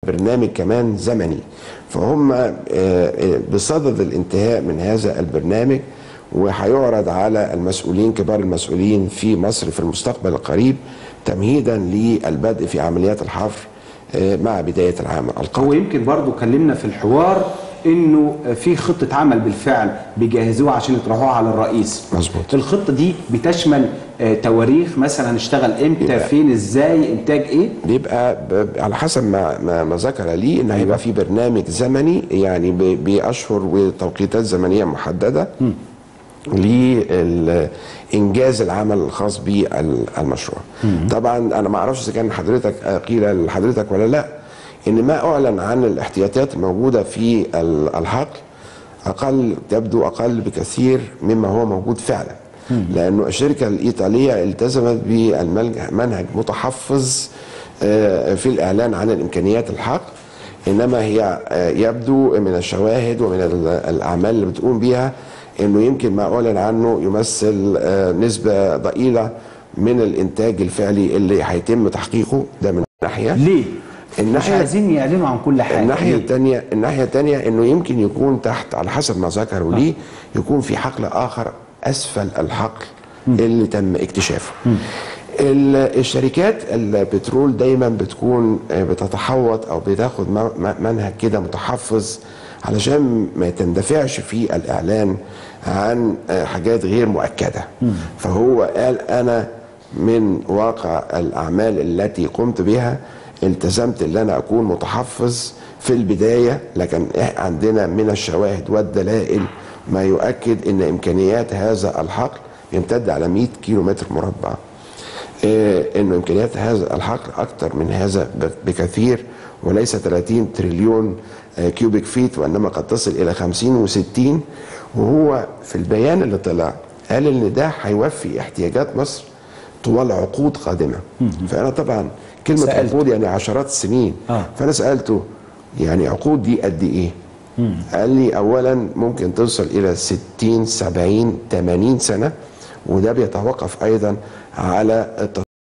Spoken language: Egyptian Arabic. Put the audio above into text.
برنامج كمان زمني فهم آه، آه، بصدد الانتهاء من هذا البرنامج وهيعرض على المسؤولين كبار المسؤولين في مصر في المستقبل القريب تمهيدا للبدء في عمليات الحفر آه، مع بدايه العام القادم هو يمكن برضو كلمنا في الحوار انه في خطه عمل بالفعل بيجهزوها عشان يطرحوها على الرئيس مظبوط. الخطه دي بتشمل آه، تواريخ مثلا هنشتغل امتى يبقى- فين ازاي انتاج ايه بيبقى ب- على حسب ما ما, ما ذكر لي ان هيبقى في برنامج زمني يعني ب- باشهر وتوقيتات زمنيه محدده لانجاز العمل الخاص بالمشروع طبعا انا ما اعرفش اذا كان حضرتك آه، قيل لحضرتك ولا لا ان ما اعلن عن الاحتياطات الموجوده في ال- الحقل اقل تبدو اقل بكثير مما هو موجود فعلا لانه الشركه الايطاليه التزمت بالمنهج متحفظ آه، في الاعلان عن الامكانيات الحقل انما هي آه، يبدو من الشواهد ومن ال- الاعمال اللي بتقوم بيها انه يمكن ما اعلن عنه يمثل آه، نسبه ضئيله من الانتاج الفعلي اللي هيتم تحقيقه ده من ناحيه ليه مش الناحية- عايزين يعلنوا عن كل حاجه الناحية ليه؟ الثانية الناحية الثانية انه يمكن يكون تحت على حسب ما ذكروا لي يكون في حقل اخر اسفل الحقل اللي تم اكتشافه. ال- الشركات البترول دايما بتكون آه، بتتحوط او بتاخد م- م- منهج كده متحفظ علشان ما تندفعش في الاعلان عن آه، حاجات غير مؤكده. فهو قال انا من واقع الاعمال التي قمت بها التزمت ان انا اكون متحفظ في البدايه لكن إح- عندنا من الشواهد والدلائل ما يؤكد ان امكانيات هذا الحقل يمتد على 100 كيلو متر مربع إيه انه امكانيات هذا الحقل اكثر من هذا ب- بكثير وليس 30 تريليون آه، كيوبيك فيت وانما قد تصل الى 50 و60 وهو في البيان اللي طلع قال ان ده هيوفي احتياجات مصر طوال عقود قادمه فانا طبعا كلمه سألت. عقود يعني عشرات السنين آه. فانا سالته يعني عقود دي قد ايه قال لي اولا ممكن توصل الى 60 70 80 سنه وده بيتوقف ايضا على الت-